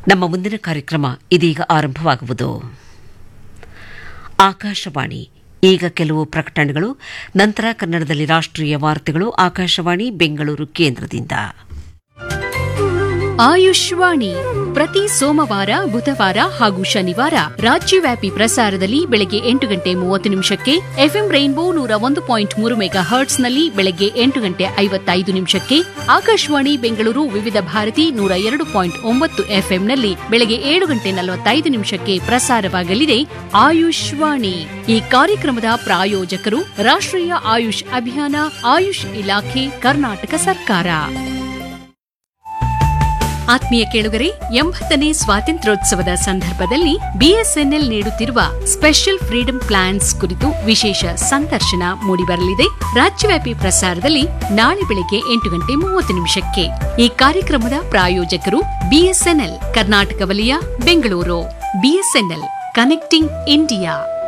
ನಮ್ಮ ಮುಂದಿನ ಕಾರ್ಯಕ್ರಮ ಇದೀಗ ಆರಂಭವಾಗುವುದು ಆಕಾಶವಾಣಿ ಈಗ ಕೆಲವು ಪ್ರಕಟಣೆಗಳು ನಂತರ ಕನ್ನಡದಲ್ಲಿ ರಾಷ್ಟ್ರೀಯ ವಾರ್ತೆಗಳು ಆಕಾಶವಾಣಿ ಬೆಂಗಳೂರು ಕೇಂದ್ರದಿಂದ ಆಯುಷ್ವಾಣಿ ಪ್ರತಿ ಸೋಮವಾರ ಬುಧವಾರ ಹಾಗೂ ಶನಿವಾರ ರಾಜ್ಯವ್ಯಾಪಿ ಪ್ರಸಾರದಲ್ಲಿ ಬೆಳಗ್ಗೆ ಎಂಟು ಗಂಟೆ ಮೂವತ್ತು ನಿಮಿಷಕ್ಕೆ ಎಫ್ಎಂ ರೈನ್ಬೋ ನೂರ ಒಂದು ಪಾಯಿಂಟ್ ಮೂರು ಮೆಗಾ ಹರ್ಟ್ಸ್ನಲ್ಲಿ ಬೆಳಗ್ಗೆ ಎಂಟು ಗಂಟೆ ಐವತ್ತೈದು ನಿಮಿಷಕ್ಕೆ ಆಕಾಶವಾಣಿ ಬೆಂಗಳೂರು ವಿವಿಧ ಭಾರತಿ ನೂರ ಎರಡು ಪಾಯಿಂಟ್ ಒಂಬತ್ತು ಎಫ್ಎಂನಲ್ಲಿ ಬೆಳಗ್ಗೆ ಏಳು ಗಂಟೆ ನಲವತ್ತೈದು ನಿಮಿಷಕ್ಕೆ ಪ್ರಸಾರವಾಗಲಿದೆ ಆಯುಷ್ವಾಣಿ ಈ ಕಾರ್ಯಕ್ರಮದ ಪ್ರಾಯೋಜಕರು ರಾಷ್ಟ್ರೀಯ ಆಯುಷ್ ಅಭಿಯಾನ ಆಯುಷ್ ಇಲಾಖೆ ಕರ್ನಾಟಕ ಸರ್ಕಾರ ಆತ್ಮೀಯ ಕೇಳುಗರೆ ಎಂಬತ್ತನೇ ಸ್ವಾತಂತ್ರ್ಯೋತ್ಸವದ ಸಂದರ್ಭದಲ್ಲಿ ಬಿಎಸ್ಎನ್ಎಲ್ ನೀಡುತ್ತಿರುವ ಸ್ಪೆಷಲ್ ಫ್ರೀಡಂ ಪ್ಲಾನ್ಸ್ ಕುರಿತು ವಿಶೇಷ ಸಂದರ್ಶನ ಮೂಡಿಬರಲಿದೆ ರಾಜ್ಯವ್ಯಾಪಿ ಪ್ರಸಾರದಲ್ಲಿ ನಾಳೆ ಬೆಳಗ್ಗೆ ಎಂಟು ಗಂಟೆ ಮೂವತ್ತು ನಿಮಿಷಕ್ಕೆ ಈ ಕಾರ್ಯಕ್ರಮದ ಪ್ರಾಯೋಜಕರು ಬಿಎಸ್ಎನ್ಎಲ್ ಕರ್ನಾಟಕ ವಲಯ ಬೆಂಗಳೂರು ಬಿಎಸ್ಎನ್ಎಲ್ ಕನೆಕ್ಟಿಂಗ್ ಇಂಡಿಯಾ